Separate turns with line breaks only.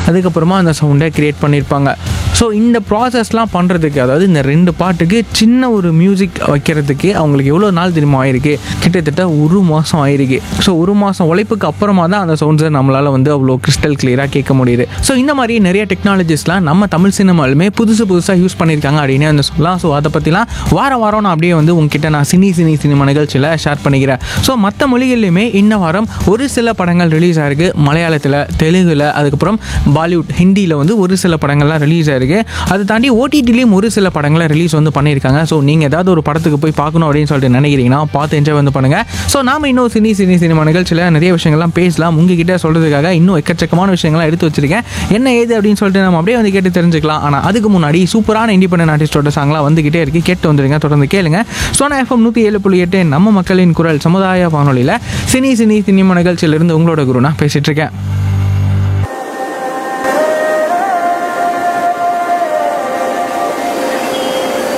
அதுக்கப்புறமா அந்த சவுண்டை க்ரியேட் பண்ணியிருப்பாங்க ஸோ இந்த ப்ராசஸ்லாம் பண்ணுறதுக்கு அதாவது இந்த ரெண்டு பாட்டுக்கு சின்ன ஒரு மியூசிக் வைக்கிறதுக்கு அவங்களுக்கு எவ்வளோ நாள் தெரியுமா ஆயிருக்கு கிட்டத்தட்ட ஒரு மாதம் ஆயிருக்கு ஸோ ஒரு மாதம் உழைப்புக்கு அப்புறமா தான் அந்த சவுண்ட்ஸை நம்மளால் வந்து அவ்வளோ கிறிஸ்டல் கிளியராக கேட்க முடியுது ஸோ இந்த மாதிரி நிறைய டெக்னாலஜிஸ்லாம் நம்ம தமிழ் சினிமாலுமே புதுசு புதுசாக யூஸ் பண்ணியிருக்காங்க அப்படின்னு வந்து சொல்லலாம் ஸோ அதை பற்றிலாம் வாரம் வாரம் நான் அப்படியே வந்து உங்ககிட்ட நான் சினி சினி சினிமா நிகழ்ச்சியில் ஷேர் பண்ணிக்கிறேன் ஸோ மற்ற மொழிகள்லையுமே இந்த வாரம் ஒரு சில படங்கள் ரிலீஸ் ஆயிருக்கு மலையாளத்தில் தெலுங்குல அதுக்கப்புறம் பாலிவுட் ஹிந்தியில் வந்து ஒரு சில படங்கள்லாம் ரிலீஸ் ஆயிருக்கு அதை தாண்டி ஓடிடிலையும் ஒரு சில படங்களை ரிலீஸ் வந்து பண்ணியிருக்காங்க ஸோ நீங்கள் ஏதாவது ஒரு படத்துக்கு போய் பார்க்கணும் அப்படின்னு சொல்லிட்டு நினைக்கிறீங்கன்னா பார்த்து என்ஜாய் வந்து பண்ணுங்கள் ஸோ நாம இன்னும் சினி சினி சினிமா நிகழ்ச்சியில் நிறைய விஷயங்கள்லாம் பேசலாம் உங்ககிட்ட சொல்கிறதுக்காக இன்னும் எக்கச்சக்கமான விஷயங்கள்லாம் எடுத்து வச்சிருக்கேன் என்ன ஏது அப்படின்னு சொல்லிட்டு நம்ம அப்படியே வந்து கேட்டு தெரிஞ்சுக்கலாம் ஆனால் அதுக்கு முன்னாடி சூப்பரான இண்டிபெண்டன்ட் ஆர்டிஸ்டோட சாங்லாம் வந்துகிட்டே இருக்கு கேட்டு வந்துருங்க தொடர்ந்து கேளுங்க சோனா எஃப்எம் நூற்றி ஏழு புள்ளி எட்டு நம்ம மக்களின் குரல் சமுதாய வானொலியில் சினி சினி சினிமா நிகழ்ச்சியிலிருந்து உங்களோட குரு நான் பேசிட்டு இருக்கேன்